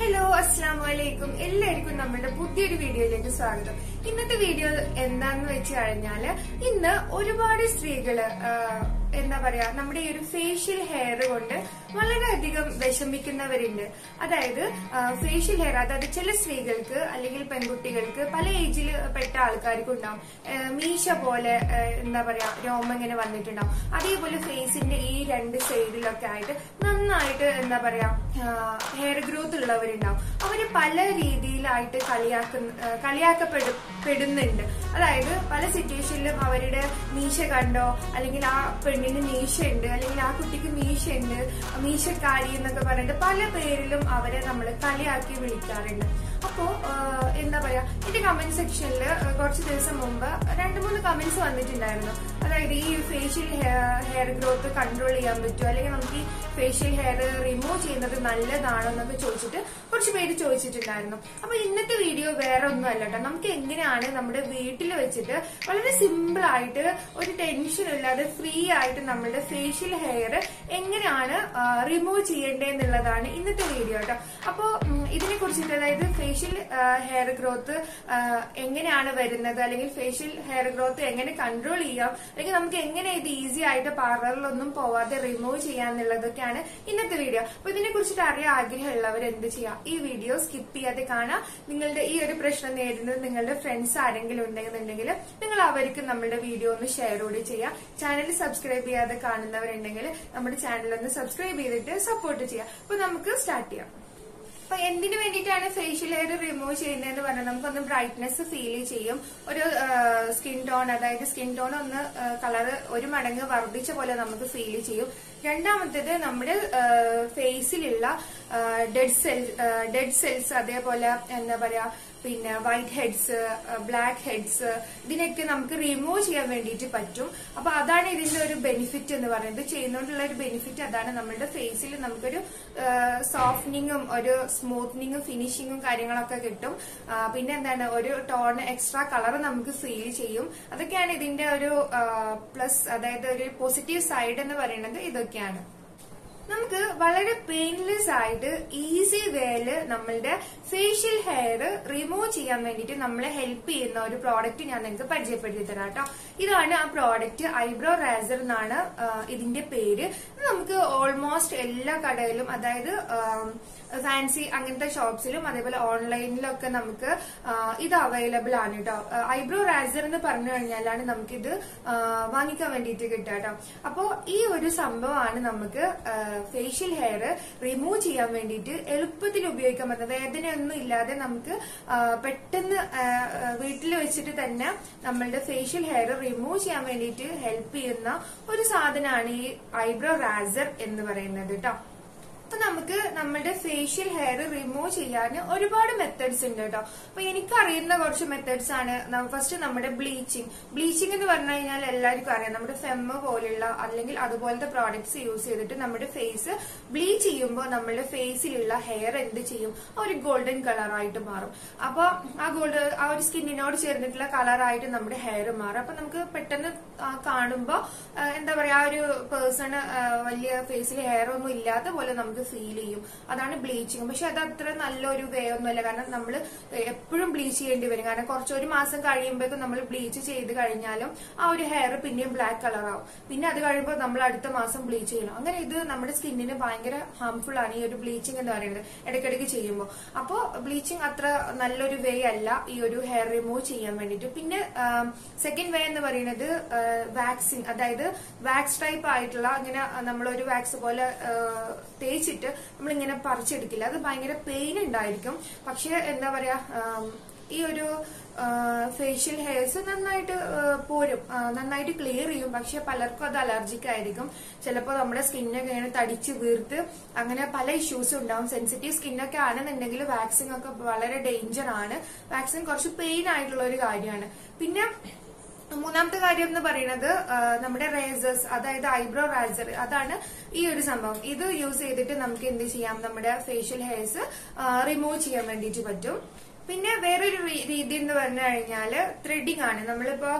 hello അസ്സാം വലൈക്കും എല്ലാവർക്കും നമ്മുടെ പുതിയൊരു വീഡിയോയിലേക്ക് സ്വാഗതം ഇന്നത്തെ വീഡിയോ എന്താന്ന് വെച്ച് കഴിഞ്ഞാല് ഇന്ന് ഒരുപാട് സ്ത്രീകള് ആ, എന്താ പറയാ നമ്മുടെ ഈ ഒരു ഫേഷ്യൽ ഹെയർ കൊണ്ട് വളരെയധികം വിഷമിക്കുന്നവരുണ്ട് അതായത് ഫേഷ്യൽ ഹെയർ അതായത് ചില സ്ത്രീകൾക്ക് അല്ലെങ്കിൽ പെൺകുട്ടികൾക്ക് പല ഏജിൽ പെട്ട ആൾക്കാർക്കും ഉണ്ടാവും ആ, മീശ പോലെ ആ, എന്താ പറയാ രോമം ഇങ്ങനെ വന്നിട്ടുണ്ടാവും അതേപോലെ ഫേസിന്റെ ഈ രണ്ട് സൈഡിലൊക്കെ ആയിട്ട് നന്നായിട്ട് എന്താ പറയാ ഹെയർ ഗ്രോത്ത് ഉള്ളവരുണ്ടാവും അവര് പല രീതിയിലായിട്ട് കളിയാക്കുന്ന ആ, കളിയാക്കപ്പെടു പെടുന്നുണ്ട് അതായത് പല സിറ്റുവേഷനിലും അവരുടെ മീശ കണ്ടോ അല്ലെങ്കിൽ ആ പെണ്ണിന് മീശ ഉണ്ട് അല്ലെങ്കിൽ ആ കുട്ടിക്ക് മീശ ഉണ്ട് മീശക്കാരി എന്നൊക്കെ പറഞ്ഞിട്ട് പല പേരിലും അവരെ നമ്മൾ കളിയാക്കി വിളിക്കാറുണ്ട് അപ്പോ ആ, എന്താ പറയാ എന്റെ കമന്റ് സെക്ഷനിൽ കുറച്ച് ദിവസം മുമ്പ് രണ്ട് മൂന്ന് കമന്റ്സ് വന്നിട്ടുണ്ടായിരുന്നു അതായത് ഈ ഫേഷ്യൽ ഹെയർ ഗ്രോത്ത് കൺട്രോൾ ചെയ്യാൻ പറ്റുമോ അല്ലെങ്കിൽ നമുക്ക് ഈ ഫേഷ്യൽ ഹെയർ റിമൂവ് ചെയ്യുന്നത് നല്ലതാണോ എന്നൊക്കെ ചോദിച്ചിട്ട് കുറച്ച് പേര് ചോദിച്ചിട്ടുണ്ടായിരുന്നു അപ്പൊ ഇന്നത്തെ വീഡിയോ വേറെ ഒന്നും അല്ല കേട്ടോ നമുക്ക് എങ്ങനെയാണ് നമ്മുടെ വീട്ടിൽ വെച്ചിട്ട് വളരെ സിമ്പിൾ ആയിട്ട് ഒരു ടെൻഷൻ ഇല്ലാതെ ഫ്രീ ആയിട്ട് നമ്മുടെ ഫേഷ്യൽ ഹെയർ എങ്ങനെയാണ് റിമൂവ് ചെയ്യേണ്ടതെന്നുള്ളതാണ് ഇന്നത്തെ വീഡിയോ കേട്ടോ അപ്പോ ഇതിനെ കുറിച്ചിട്ട് അതായത് ഫേഷ്യൽ ഹെയർ ഗ്രോത്ത് എങ്ങനെയാണ് വരുന്നത് അല്ലെങ്കിൽ ഫേഷ്യൽ ഹെയർ ഗ്രോത്ത് എങ്ങനെ കൺട്രോൾ ചെയ്യാം അല്ലെങ്കിൽ നമുക്ക് എങ്ങനെ ഇത് ഈസി ആയിട്ട് പാർലറിലൊന്നും പോവാതെ റിമൂവ് ചെയ്യാന്നുള്ളതൊക്കെയാണ് ഇന്നത്തെ വീഡിയോ അപ്പൊ ഇതിനെ കുറിച്ചിട്ട് അറിയാൻ ആഗ്രഹമുള്ളവർ എന്ത് ചെയ്യാം ഈ വീഡിയോ സ്കിപ്പ് ചെയ്യാതെ കാണാം നിങ്ങളുടെ ഈ ഒരു പ്രശ്നം നേരിടുന്നത് നിങ്ങളുടെ ഫ്രണ്ട്സ് ആരെങ്കിലും ഉണ്ടെന്നുണ്ടെങ്കിൽ നിങ്ങൾ അവർക്ക് നമ്മുടെ വീഡിയോ ഒന്ന് ഷെയർ കൂടി ചെയ്യാം ചാനൽ സബ്സ്ക്രൈബ് ചെയ്യാതെ കാണുന്നവരുണ്ടെങ്കിൽ നമ്മുടെ ചാനൽ ഒന്ന് സബ്സ്ക്രൈബ് ചെയ്തിട്ട് സപ്പോർട്ട് ചെയ്യാം അപ്പൊ നമുക്ക് സ്റ്റാർട്ട് ചെയ്യാം അപ്പൊ എന്തിനു വേണ്ടിയിട്ടാണ് ഫേഷ്യൽ ഹെയർ റിമൂവ് ചെയ്യുന്നതെന്ന് പറഞ്ഞാൽ നമുക്കൊന്ന് ബ്രൈറ്റ്നെസ് ഫീൽ ചെയ്യും ഒരു സ്കിൻ ടോൺ അതായത് സ്കിൻ ടോൺ ഒന്ന് കളർ ഒരു മടങ്ങ് വർദ്ധിച്ച പോലെ നമുക്ക് ഫീൽ ചെയ്യും രണ്ടാമത്തേത് നമ്മുടെ ഫേസിലുള്ള ഡെഡ് സെൽ ഡെഡ് സെൽസ് അതേപോലെ എന്താ പറയാ പിന്നെ വൈറ്റ് ഹെഡ്സ് ബ്ലാക്ക് ഹെഡ്സ് ഇതിനൊക്കെ നമുക്ക് റിമൂവ് ചെയ്യാൻ വേണ്ടിയിട്ട് പറ്റും അപ്പൊ അതാണ് ഇതിന്റെ ഒരു ബെനിഫിറ്റ് എന്ന് പറയുന്നത് ചെയ്യുന്നതുകൊണ്ടുള്ള ഒരു ബെനിഫിറ്റ് അതാണ് നമ്മുടെ ഫേസിൽ നമുക്കൊരു സോഫ്റ്റനിങ്ങും ഒരു സ്മൂത്തനിങ്ങും ഫിനിഷിങ്ങും കാര്യങ്ങളൊക്കെ കിട്ടും ആ, പിന്നെ എന്താണ് ഒരു ടോൺ എക്സ്ട്രാ കളർ നമുക്ക് ഫീൽ ചെയ്യും അതൊക്കെയാണ് ഇതിന്റെ ഒരു പ്ലസ് അതായത് ഒരു പോസിറ്റീവ് സൈഡ് എന്ന് പറയുന്നത് ഇതൊക്കെയാണ് നമുക്ക് വളരെ പെയിൻലെസ് ആയിട്ട് ഈസി വേയില് നമ്മളുടെ ഫേഷ്യൽ ഹെയർ റിമൂവ് ചെയ്യാൻ വേണ്ടിയിട്ട് നമ്മളെ ഹെൽപ്പ് ചെയ്യുന്ന ഒരു പ്രോഡക്റ്റ് ഞാൻ നിങ്ങൾക്ക് പരിചയപ്പെടുത്തി തരാം കേട്ടോ ഇതാണ് ആ പ്രോഡക്റ്റ് ഐബ്രോ റാസർ എന്നാണ് ആ, ഇതിന്റെ പേര് ഇത് നമുക്ക് ഓൾമോസ്റ്റ് എല്ലാ കടയിലും അതായത് ഫാൻസി അങ്ങനത്തെ ഷോപ്സിലും അതേപോലെ ഓൺലൈനിലൊക്കെ നമുക്ക് ആ, ഇത് അവൈലബിൾ ആണ് കേട്ടോ ഐബ്രോ റാസർ എന്ന് പറഞ്ഞു കഴിഞ്ഞാലാണ് നമുക്കിത് ആ, വാങ്ങിക്കാൻ വേണ്ടിയിട്ട് കിട്ടുക കേട്ടോ അപ്പോ ഈ ഒരു സംഭവമാണ് നമുക്ക് ഫേഷ്യൽ ഹെയർ റിമൂവ് ചെയ്യാൻ വേണ്ടിയിട്ട് എളുപ്പത്തിൽ ഉപയോഗിക്കാൻ പറ്റുന്നത് വേദനയൊന്നും ഇല്ലാതെ നമുക്ക് ആ, പെട്ടെന്ന് വീട്ടിൽ വെച്ചിട്ട് തന്നെ നമ്മളുടെ ഫേഷ്യൽ ഹെയർ റിമൂവ് ചെയ്യാൻ വേണ്ടിയിട്ട് ഹെൽപ്പ് ചെയ്യുന്ന ഒരു സാധനമാണ് ഈ ഐബ്രോ റാസർ എന്ന് പറയുന്നത് കേട്ടോ അപ്പൊ നമുക്ക് നമ്മുടെ ഫേഷ്യൽ ഹെയർ റിമൂവ് ചെയ്യാൻ ഒരുപാട് മെത്തേഡ്സ് ഉണ്ട് കേട്ടോ അപ്പൊ എനിക്കറിയുന്ന കുറച്ച് മെത്തേഡ്സ് ആണ് ഫസ്റ്റ് നമ്മുടെ ബ്ലീച്ചിങ് ബ്ലീച്ചിങ് എന്ന് പറഞ്ഞു കഴിഞ്ഞാൽ എല്ലാവർക്കും അറിയാം നമ്മുടെ ഫെമ്മ പോലുള്ള അല്ലെങ്കിൽ അതുപോലത്തെ പ്രോഡക്ട്സ് യൂസ് ചെയ്തിട്ട് നമ്മുടെ ഫേസ് ബ്ലീച്ച് ചെയ്യുമ്പോൾ നമ്മുടെ ഫേസിലുള്ള ഹെയർ എന്ത് ചെയ്യും ആ ഒരു ഗോൾഡൻ കളറായിട്ട് മാറും അപ്പൊ ആ ഗോൾഡ് ആ ഒരു സ്കിന്നിനോട് ചേർന്നിട്ടുള്ള കളറായിട്ട് നമ്മുടെ ഹെയർ മാറും അപ്പൊ നമുക്ക് പെട്ടെന്ന് ആ, കാണുമ്പോ ആ, എന്താ പറയാ ആ ഒരു പേഴ്സണ് വലിയ ഫേസിൽ ഹെയർ ഒന്നും ഇല്ലാത്ത പോലെ നമുക്ക് ഫീൽ ചെയ്യും അതാണ് ബ്ലീച്ചിങ് പക്ഷെ അത് അത്ര നല്ലൊരു വേ ഒന്നുമല്ല കാരണം നമ്മൾ എപ്പോഴും ബ്ലീച്ച് ചെയ്യേണ്ടി വരും കാരണം കുറച്ച് ഒരു മാസം കഴിയുമ്പോഴേക്കും നമ്മൾ ബ്ലീച്ച് ചെയ്ത് കഴിഞ്ഞാലും ആ ഒരു ഹെയർ പിന്നെയും ബ്ലാക്ക് കളർ ആവും പിന്നെ അത് കഴിയുമ്പോൾ നമ്മൾ അടുത്ത മാസം ബ്ലീച്ച് ചെയ്യണം അങ്ങനെ ഇത് നമ്മുടെ സ്കിന്നിന് ഭയങ്കര ഹാർംഫുൾ ആണ് ഈ ഒരു ബ്ലീച്ചിങ് എന്ന് പറയുന്നത് ഇടയ്ക്കിടയ്ക്ക് ചെയ്യുമ്പോൾ അപ്പോൾ ബ്ലീച്ചിങ് അത്ര നല്ലൊരു വേ അല്ല ഈ ഒരു ഹെയർ റിമൂവ് ചെയ്യാൻ വേണ്ടിയിട്ട് പിന്നെ സെക്കൻഡ് വേ എന്ന് പറയുന്നത് വാക്സിങ് അതായത് വാക്സ് ടൈപ്പ് ആയിട്ടുള്ള ഇങ്ങനെ നമ്മൾ ഒരു വാക്സ് പോലെ ആ, തേച്ചിട്ട് നമ്മൾ ഇങ്ങനെ പറിച്ചെടുക്കില്ല അത് ഭയങ്കര പെയിൻ ഉണ്ടായിരിക്കും പക്ഷെ എന്താ പറയാ ആം, ഈ ഒരു ഫേഷ്യൽ ഹെയർസ് നന്നായിട്ട് ആ, പോരും ആ, നന്നായിട്ട് ക്ലിയർ ചെയ്യും പക്ഷെ പലർക്കും അത് അലർജിക് ആയിരിക്കും ചിലപ്പോൾ നമ്മുടെ സ്കിന്നൊക്കെ ഇങ്ങനെ തടിച്ച് വീർത്ത് അങ്ങനെ പല ഇഷ്യൂസും ഉണ്ടാവും സെൻസിറ്റീവ് സ്കിന്നൊക്കെ ആണെന്നുണ്ടെങ്കിൽ വാക്സിൻ ഒക്കെ വളരെ ഡേഞ്ചർ ആണ് വാക്സിൻ കുറച്ച് പെയിൻ ആയിട്ടുള്ള ഒരു കാര്യമാണ് പിന്നെ മൂന്നാമത്തെ കാര്യം എന്ന് പറയുന്നത് ആ, നമ്മുടെ റേസേഴ്സ് അതായത് ഐബ്രോ റാസർ അതാണ് ഈ ഒരു സംഭവം ഇത് യൂസ് ചെയ്തിട്ട് നമുക്ക് എന്ത് ചെയ്യാം നമ്മുടെ ഫേഷ്യൽ ഹെയർസ് റിമൂവ് ചെയ്യാൻ വേണ്ടിയിട്ട് പറ്റും പിന്നെ വേറൊരു രീ- രീതി എന്ന് പറഞ്ഞു കഴിഞ്ഞാല് ത്രെഡിങ് ആണ് നമ്മളിപ്പോ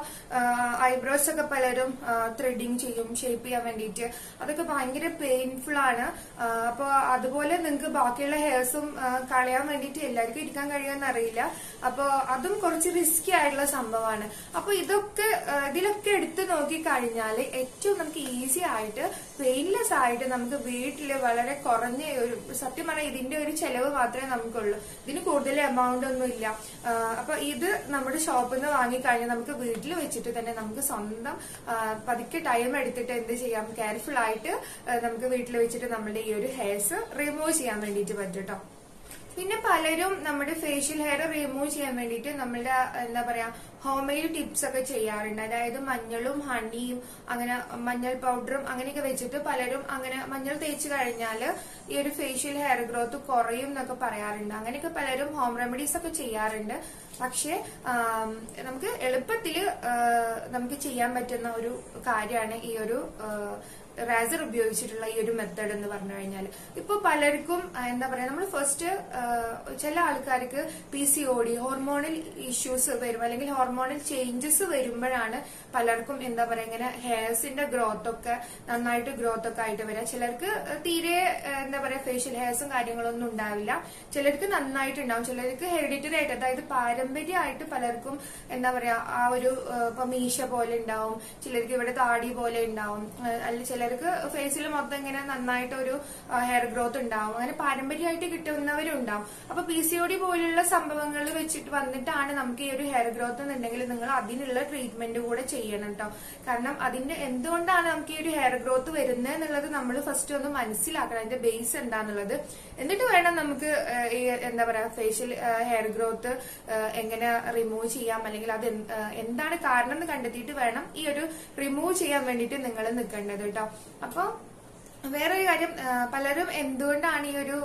ഐബ്രോസ് ഒക്കെ പലരും ത്രെഡിങ് ചെയ്യും ഷേപ്പ് ചെയ്യാൻ വേണ്ടിയിട്ട് അതൊക്കെ ഭയങ്കര പെയിൻഫുൾ ആണ് ആ, അപ്പൊ അതുപോലെ നിങ്ങൾക്ക് ബാക്കിയുള്ള ഹെയർസും കളയാൻ വേണ്ടിയിട്ട് എല്ലാവർക്കും ഇരിക്കാൻ കഴിയുമെന്ന് അറിയില്ല അപ്പൊ അതും കുറച്ച് റിസ്കി ആയിട്ടുള്ള സംഭവമാണ് അപ്പൊ ഇതൊക്കെ ആ, ഇതിലൊക്കെ എടുത്തു നോക്കി കഴിഞ്ഞാൽ ഏറ്റവും നമുക്ക് ഈസി ആയിട്ട് പെയിൻലെസ് ആയിട്ട് നമുക്ക് വീട്ടില് വളരെ കുറഞ്ഞ ഒരു സത്യം പറഞ്ഞാൽ ഇതിന്റെ ഒരു ചെലവ് മാത്രമേ നമുക്കുള്ളൂ ഇതിന് കൂടുതൽ എമൗണ്ട് ഒന്നും ഇല്ല ആ, അപ്പൊ ഇത് നമ്മുടെ ഷോപ്പിൽ നിന്ന് വാങ്ങിക്കഴിഞ്ഞാൽ നമുക്ക് വീട്ടിൽ വെച്ചിട്ട് തന്നെ നമുക്ക് സ്വന്തം ആ, പതുക്കെ ടൈം എടുത്തിട്ട് എന്ത് ചെയ്യാം കെയർഫുൾ ആയിട്ട് ആ, നമുക്ക് വീട്ടിൽ വെച്ചിട്ട് നമ്മുടെ ഈ ഒരു ഹെയർസ് റിമൂവ് ചെയ്യാൻ വേണ്ടിയിട്ട് പറ്റും കേട്ടോ പിന്നെ പലരും നമ്മുടെ ഫേഷ്യൽ ഹെയർ റിമൂവ് ചെയ്യാൻ വേണ്ടിയിട്ട് നമ്മുടെ എന്താ പറയാ ഹോം മെയ്ഡ് ടിപ്സ് ഒക്കെ ചെയ്യാറുണ്ട് അതായത് മഞ്ഞളും ഹണിയും അങ്ങനെ മഞ്ഞൾ പൗഡറും അങ്ങനെയൊക്കെ വെച്ചിട്ട് പലരും അങ്ങനെ മഞ്ഞൾ തേച്ച് കഴിഞ്ഞാൽ ഈ ഒരു ഫേഷ്യൽ ഹെയർ ഗ്രോത്ത് കുറയും എന്നൊക്കെ പറയാറുണ്ട് അങ്ങനെയൊക്കെ പലരും ഹോം റെമഡീസ് ഒക്കെ ചെയ്യാറുണ്ട് പക്ഷേ ആം, നമുക്ക് എളുപ്പത്തില് ആ, നമുക്ക് ചെയ്യാൻ പറ്റുന്ന ഒരു കാര്യമാണ് ഈ ഒരു ആ, റാസർ ഉപയോഗിച്ചിട്ടുള്ള ഈ ഒരു മെത്തേഡ് എന്ന് പറഞ്ഞു കഴിഞ്ഞാൽ ഇപ്പൊ പലർക്കും ആ, എന്താ പറയാ നമ്മൾ ഫസ്റ്റ് ചില ആൾക്കാർക്ക് P C O D hormonal issues വരും അല്ലെങ്കിൽ ഹോർമോണൽ ചേഞ്ചസ് വരുമ്പോഴാണ് പലർക്കും എന്താ പറയാ ഇങ്ങനെ ഹെയർസിന്റെ ഗ്രോത്ത് ഒക്കെ നന്നായിട്ട് ഗ്രോത്ത് ഒക്കെ ആയിട്ട് വരിക ചിലർക്ക് തീരെ ആ, എന്താ പറയാ ഫേഷ്യൽ ഹെയർസും കാര്യങ്ങളൊന്നും ഉണ്ടാവില്ല ചിലർക്ക് നന്നായിട്ട് ഉണ്ടാവും ചിലർക്ക് ഹെറിഡിറ്ററി ആയിട്ട് അതായത് പാരമ്പര്യമായിട്ട് പലർക്കും എന്താ പറയാ ആ ഒരു ആ, ഇപ്പൊ മീശ പോലെ ഉണ്ടാവും ചിലർക്ക് ഇവിടെ താടി പോലെ ഉണ്ടാവും ആ, അല്ല ചിലർക്ക് ഫേസിൽ മൊത്തം ഇങ്ങനെ നന്നായിട്ട് ഒരു ഹെയർ ഗ്രോത്ത് ഉണ്ടാവും അങ്ങനെ പാരമ്പര്യമായിട്ട് കിട്ടുന്നവരും ഉണ്ടാവും അപ്പൊ പി സി ഒ ഡി പോലുള്ള സംഭവങ്ങൾ വെച്ചിട്ട് വന്നിട്ടാണ് നമുക്ക് ഈ ഒരു ഹെയർ ഗ്രോത്ത് എന്നുണ്ടെങ്കിൽ നിങ്ങൾ അതിനുള്ള ട്രീറ്റ്മെന്റ് കൂടെ ചെയ്യണം കേട്ടോ കാരണം അതിന്റെ എന്തുകൊണ്ടാണ് നമുക്ക് ഈ ഒരു ഹെയർ ഗ്രോത്ത് വരുന്നത് എന്നുള്ളത് നമ്മൾ ഫസ്റ്റ് ഒന്ന് മനസ്സിലാക്കണം അതിന്റെ ബേസ് എന്താന്നുള്ളത് എന്നിട്ട് വേണം നമുക്ക് ആ, ഈ എന്താ പറയാ ഫേഷ്യൽ ഹെയർ ഗ്രോത്ത് എങ്ങനെ റിമൂവ് ചെയ്യാം അല്ലെങ്കിൽ അത് എന്ത്- ആ, എന്താണ് കാരണം എന്ന് കണ്ടെത്തിയിട്ട് വേണം ഈ ഒരു റിമൂവ് ചെയ്യാൻ വേണ്ടിയിട്ട് നിങ്ങൾ നിൽക്കേണ്ടത് കേട്ടോ അപ്പൊ വേറൊരു കാര്യം ആ, പലരും എന്തുകൊണ്ടാണ് ഈ ഒരു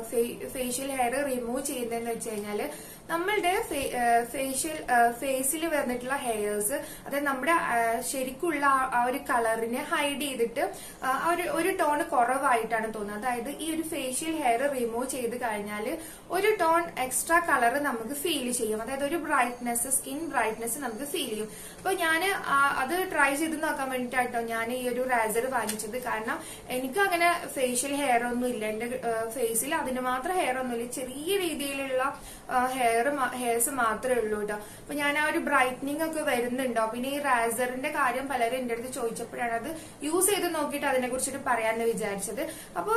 ഫേഷ്യൽ ഹെയർ റിമൂവ് ചെയ്യുന്നതെന്ന് വെച്ച് കഴിഞ്ഞാല് നമ്മളുടെ ഫേഷ്യൽ ഫേസിൽ വന്നിട്ടുള്ള ഹെയർസ് അതായത് നമ്മുടെ ആ, ശരിക്കുള്ള ആ- ആ ഒരു കളറിനെ ഹൈഡ് ചെയ്തിട്ട് ആ ആ ഒരു ഒരു ടോൺ കുറവായിട്ടാണ് തോന്നുന്നത് അതായത് ഈ ഒരു ഫേഷ്യൽ ഹെയർ റിമൂവ് ചെയ്ത് കഴിഞ്ഞാൽ ഒരു ടോൺ എക്സ്ട്രാ കളർ നമുക്ക് ഫീൽ ചെയ്യും അതായത് ഒരു ബ്രൈറ്റ്നെസ് സ്കിൻ ബ്രൈറ്റ്നെസ് നമുക്ക് ഫീൽ ചെയ്യും അപ്പൊ ഞാൻ അത് ട്രൈ ചെയ്ത് നോക്കാൻ വേണ്ടിയിട്ടാട്ടോ ഞാൻ ഈ ഒരു റാസർ വാങ്ങിച്ചത് കാരണം എനിക്ക് അങ്ങനെ ഫേഷ്യൽ ഹെയർ ഒന്നും ഇല്ല എന്റെ ഫേസിൽ അതിന് മാത്രം ഹെയർ ഒന്നുമില്ല ചെറിയ രീതിയിലുള്ള ഹെയർ ഹെയർസ് മാത്രമേ ഉള്ളൂ കേട്ടോ അപ്പൊ ഞാൻ ആ ഒരു ബ്രൈറ്റനിങ് ഒക്കെ വരുന്നുണ്ടോ പിന്നെ ഈ റാസറിന്റെ കാര്യം പലരും എന്റെ അടുത്ത് ചോദിച്ചപ്പോഴാണ് അത് യൂസ് ചെയ്ത് നോക്കിയിട്ട് അതിനെ കുറിച്ചിട്ട് പറയാന്ന് വിചാരിച്ചത് അപ്പോ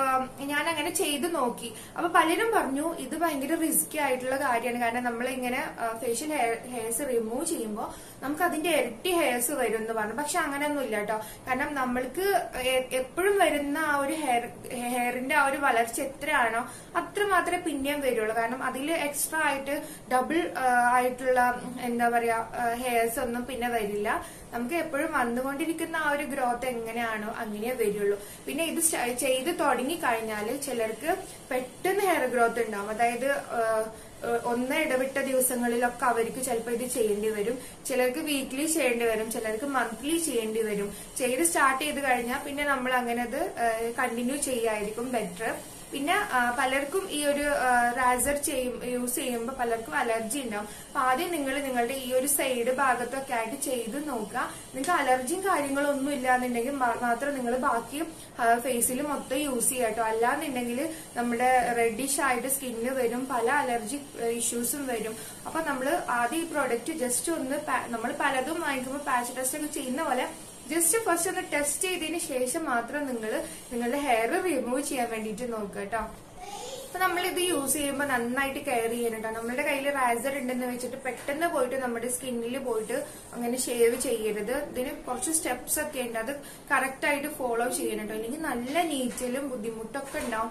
ഞാൻ അങ്ങനെ ചെയ്ത് നോക്കി അപ്പൊ പലരും പറഞ്ഞു ഇത് ഭയങ്കര റിസ്കി ആയിട്ടുള്ള കാര്യമാണ് കാരണം നമ്മൾ ഇങ്ങനെ ഫേഷ്യൽ ഹെയർസ് റിമൂവ് ചെയ്യുമ്പോൾ നമുക്ക് അതിന്റെ ഇരട്ടി ഹെയർസ് വരും എന്ന് പറഞ്ഞു പക്ഷെ അങ്ങനെയൊന്നും ഇല്ല കേട്ടോ കാരണം നമ്മൾക്ക് എ- എപ്പോഴും വരുന്ന ആ ഒരു ഹെയർ ഹെയറിന്റെ ആ ഒരു വളർച്ച എത്രയാണോ അത്ര മാത്രമേ പിന്നെയും വരുള്ളൂ കാരണം അതിൽ എക്സ്ട്രാ ആയിട്ട് ഡബിൾ ആയിട്ടുള്ള ഉം, എന്താ പറയാ ഹെയർസ് ഒന്നും പിന്നെ വരില്ല നമുക്ക് എപ്പോഴും വന്നുകൊണ്ടിരിക്കുന്ന ആ ഒരു ഗ്രോത്ത് എങ്ങനെയാണോ അങ്ങനെ വരുള്ളൂ പിന്നെ ഇത് സ്റ്റ- ചെയ്ത് തുടങ്ങി കഴിഞ്ഞാല് ചിലർക്ക് പെട്ടെന്ന് ഹെയർ ഗ്രോത്ത് ഉണ്ടാവും അതായത് ആ, ഏഹ് ഒന്ന് ഇടവിട്ട ദിവസങ്ങളിലൊക്കെ അവർക്ക് ചിലപ്പോൾ ഇത് ചെയ്യേണ്ടി വരും ചിലർക്ക് വീക്ക്ലി ചെയ്യേണ്ടി വരും ചിലർക്ക് മന്ത്ലി ചെയ്യേണ്ടി വരും ചെയ്ത് സ്റ്റാർട്ട് ചെയ്ത് കഴിഞ്ഞാൽ പിന്നെ നമ്മൾ അങ്ങനെ അത് കണ്ടിന്യൂ ചെയ്യായിരിക്കും ബെറ്റർ പിന്നെ ആ, പലർക്കും ഈ ഒരു റാസർ ചെയ്യും യൂസ് ചെയ്യുമ്പോൾ പലർക്കും അലർജി ഉണ്ടാവും അപ്പൊ ആദ്യം നിങ്ങൾ നിങ്ങളുടെ ഈ ഒരു സൈഡ് ഭാഗത്തൊക്കെ ആയിട്ട് ചെയ്ത് നോക്കുക നിങ്ങൾക്ക് അലർജിയും കാര്യങ്ങളും ഒന്നും ഇല്ലാന്നുണ്ടെങ്കിൽ മാ- മാത്രം നിങ്ങൾ ബാക്കി ഫേസിൽ മൊത്തം യൂസ് ചെയ്യുക കേട്ടോ അല്ലാന്നുണ്ടെങ്കിൽ നമ്മുടെ റെഡിഷ് ആയിട്ട് സ്കിന്നിന് വരും പല അലർജി ഇഷ്യൂസും വരും അപ്പൊ നമ്മൾ ആദ്യം ഈ പ്രോഡക്റ്റ് ജസ്റ്റ് ഒന്ന് നമ്മൾ പലതും വാങ്ങിക്കുമ്പോൾ പാച്ച് ടെസ്റ്റ് ഒക്കെ ചെയ്യുന്ന പോലെ ജസ്റ്റ് ഫസ്റ്റ് ഒന്ന് ടെസ്റ്റ് ചെയ്തതിന് ശേഷം മാത്രം നിങ്ങൾ നിങ്ങളുടെ ഹെയർ റിമൂവ് ചെയ്യാൻ വേണ്ടിയിട്ട് നോക്കുക കേട്ടോ അപ്പൊ നമ്മൾ ഇത് യൂസ് ചെയ്യുമ്പോൾ നന്നായിട്ട് കെയർ ചെയ്യണം കേട്ടോ നമ്മുടെ കയ്യിൽ റാസർ ഉണ്ടെന്ന് വെച്ചിട്ട് പെട്ടെന്ന് പോയിട്ട് നമ്മുടെ സ്കിന്നിൽ പോയിട്ട് അങ്ങനെ ഷേവ് ചെയ്യരുത് ഇതിന് കുറച്ച് സ്റ്റെപ്സ് ഒക്കെ ഉണ്ട് അത് കറക്റ്റ് ആയിട്ട് ഫോളോ ചെയ്യണം കേട്ടോ ഇല്ലെങ്കിൽ നല്ല നീറ്റലും ബുദ്ധിമുട്ടൊക്കെ ഉണ്ടാവും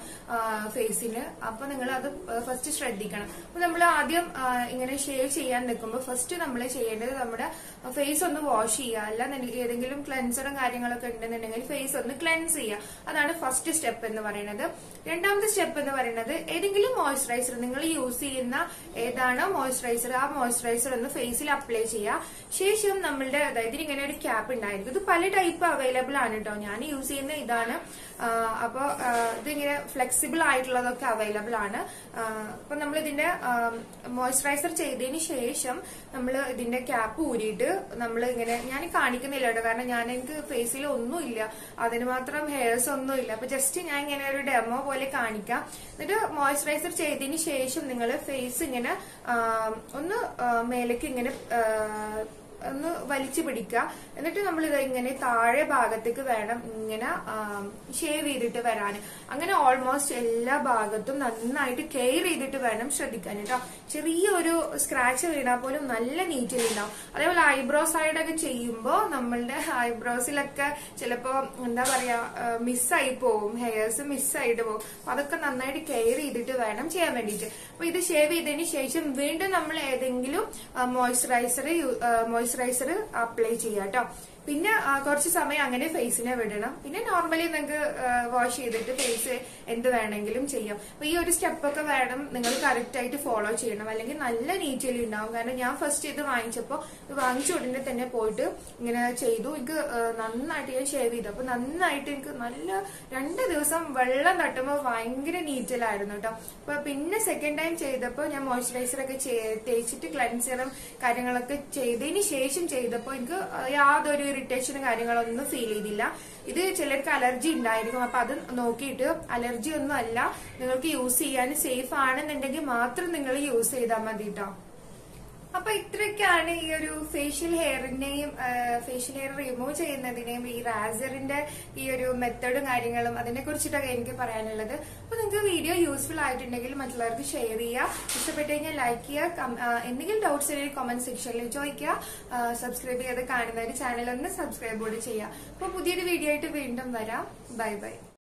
ഫേസിന് അപ്പൊ നിങ്ങൾ അത് ഫസ്റ്റ് ശ്രദ്ധിക്കണം അപ്പൊ നമ്മൾ ആദ്യം ആ, ഇങ്ങനെ ഷേവ് ചെയ്യാൻ നിൽക്കുമ്പോൾ ഫസ്റ്റ് നമ്മൾ ചെയ്യേണ്ടത് നമ്മുടെ ഫേസ് ഒന്ന് വാഷ് ചെയ്യുക അല്ല ഏതെങ്കിലും ക്ലെൻസറും കാര്യങ്ങളൊക്കെ ഉണ്ടെന്നുണ്ടെങ്കിൽ ഫേസ് ഒന്ന് ക്ലെൻസ് ചെയ്യുക അതാണ് ഫസ്റ്റ് സ്റ്റെപ്പ് എന്ന് പറയുന്നത് രണ്ടാമത്തെ സ്റ്റെപ്പ് എന്ന് പറയുന്നത് ചെയ്യുന്നത് ഏതെങ്കിലും മോയ്സ്ചറൈസർ നിങ്ങൾ യൂസ് ചെയ്യുന്ന ഏതാണോ മോയ്സ്ചറൈസർ ആ മോയ്സ്ചറൈസർ ഒന്ന് ഫേസിൽ അപ്ലൈ ചെയ്യുക ശേഷം നമ്മളുടെ അതായത് ഇങ്ങനെ ഒരു ക്യാപ്പ് ഉണ്ടായിരിക്കും ഇത് പല ടൈപ്പ് അവൈലബിൾ ആണ് കേട്ടോ ഞാൻ യൂസ് ചെയ്യുന്ന ഇതാണ് അപ്പോൾ ഇതിങ്ങനെ ഫ്ലെക്സിബിൾ ആയിട്ടുള്ളതൊക്കെ അവൈലബിൾ ആണ് അപ്പൊ നമ്മൾ ഇതിന്റെ മോയ്സ്ചറൈസർ ചെയ്തതിന് ശേഷം നമ്മൾ ഇതിന്റെ ക്യാപ്പ് ഊരിയിട്ട് നമ്മൾ ഇങ്ങനെ ഞാൻ കാണിക്കുന്നില്ല കേട്ടോ കാരണം ഞാൻ എനിക്ക് ഫേസിൽ ഒന്നുമില്ല അതിന് മാത്രം ഹെയർസ് ഒന്നുമില്ല അപ്പൊ ജസ്റ്റ് ഞാൻ ഇങ്ങനെ ഒരു ഡെമോ പോലെ കാണിക്കാം എന്നിട്ട് മോയ്സ്ചറൈസർ ചെയ്തതിന് ശേഷം നിങ്ങൾ ഫേസ് ഇങ്ങനെ ആ, ഒന്ന് ആ, മേലേക്ക് ഇങ്ങനെ ആ, ഒന്ന് വലിച്ചു പിടിക്കുക എന്നിട്ട് നമ്മൾ ഇത് ഇങ്ങനെ താഴെ ഭാഗത്തേക്ക് വേണം ഇങ്ങനെ ഷേവ് ചെയ്തിട്ട് വരാൻ അങ്ങനെ ഓൾമോസ്റ്റ് എല്ലാ ഭാഗത്തും നന്നായിട്ട് കെയർ ചെയ്തിട്ട് വേണം ശ്രദ്ധിക്കാൻ കേട്ടോ ചെറിയൊരു സ്ക്രാച്ച് വീണാൽ പോലും നല്ല നീറ്റിൽ ഉണ്ടാവും അതേപോലെ ഐബ്രോ സൈഡൊക്കെ ചെയ്യുമ്പോൾ നമ്മളുടെ ഐബ്രോസിലൊക്കെ ചിലപ്പോ എന്താ പറയാ മിസ്സായി പോകും ഹെയർസ് മിസ്സായിട്ട് പോകും അപ്പൊ അതൊക്കെ നന്നായിട്ട് കെയർ ചെയ്തിട്ട് വേണം ചെയ്യാൻ വേണ്ടിയിട്ട് അപ്പൊ ഇത് ഷേവ് ചെയ്തതിന് ശേഷം വീണ്ടും നമ്മൾ ഏതെങ്കിലും മോയ്സ്ചറൈസർ മോയ്സ്ചറൈസർ അപ്ലൈ ചെയ്യാം കേട്ടോ പിന്നെ ആ, കുറച്ച് സമയം അങ്ങനെ ഫേസിനെ വിടണം പിന്നെ നോർമലി നിങ്ങൾക്ക് വാഷ് ചെയ്തിട്ട് ഫേസ് എന്ത് വേണമെങ്കിലും ചെയ്യാം അപ്പൊ ഈ ഒരു സ്റ്റെപ്പൊക്കെ വേണം നിങ്ങൾ കറക്റ്റ് ആയിട്ട് ഫോളോ ചെയ്യണം അല്ലെങ്കിൽ നല്ല നീറ്റിൽ ഉണ്ടാവും കാരണം ഞാൻ ഫസ്റ്റ് ഇത് വാങ്ങിച്ചപ്പോ ഇത് വാങ്ങിച്ച ഉടനെ തന്നെ പോയിട്ട് ഇങ്ങനെ ചെയ്തു എനിക്ക് ആ, നന്നായിട്ട് ഞാൻ ഷേവ് ചെയ്തു അപ്പൊ നന്നായിട്ട് എനിക്ക് നല്ല രണ്ട് ദിവസം വെള്ളം തട്ടുമ്പോൾ ഭയങ്കര നീറ്റിലായിരുന്നു കേട്ടോ അപ്പൊ പിന്നെ സെക്കൻഡ് ടൈം ചെയ്തപ്പോൾ ഞാൻ മോയ്സ്ചറൈസർ ഒക്കെ ചേ- തേച്ചിട്ട് ക്ലൻസറും കാര്യങ്ങളൊക്കെ ചെയ്തതിന് ശേഷം ചെയ്തപ്പോൾ എനിക്ക് യാതൊരു ഇറിറ്റേഷനും കാര്യങ്ങളൊന്നും ഫീൽ ചെയ്തില്ല ഇത് ചിലർക്ക് അലർജി ഉണ്ടായിരിക്കും അപ്പൊ അത് നോക്കിയിട്ട് അലർജി ഒന്നും അല്ല നിങ്ങൾക്ക് യൂസ് ചെയ്യാൻ സേഫ് ആണെന്നുണ്ടെങ്കിൽ മാത്രം നിങ്ങൾ യൂസ് ചെയ്താൽ മതി കേട്ടോ അപ്പൊ ഇത്രയൊക്കെയാണ് ഈ ഒരു ഫേഷ്യൽ ഹെയറിന്റെയും ഫേഷ്യൽ ഹെയർ റിമൂവ് ചെയ്യുന്നതിനെയും ഈ റാസറിന്റെ ഈ ഒരു മെത്തഡും കാര്യങ്ങളും അതിനെ കുറിച്ചിട്ടൊക്കെ എനിക്ക് പറയാനുള്ളത് അപ്പൊ നിങ്ങൾക്ക് വീഡിയോ യൂസ്ഫുൾ ആയിട്ടുണ്ടെങ്കിൽ മറ്റുള്ളവർക്ക് ഷെയർ ചെയ്യുക ഇഷ്ടപ്പെട്ടു കഴിഞ്ഞാൽ ലൈക്ക് ചെയ്യുക കം- ആ, എന്തെങ്കിലും ഡൗട്ട്സ് ഉണ്ടെങ്കിൽ കമന്റ് സെക്ഷനിൽ ചോദിക്കുക സബ്സ്ക്രൈബ് ചെയ്ത് കാണുന്നവർ ചാനൽ ഒന്ന് സബ്സ്ക്രൈബ് കൂടി ചെയ്യുക അപ്പൊ പുതിയൊരു വീഡിയോ ആയിട്ട് വീണ്ടും വരാം ബൈ ബൈ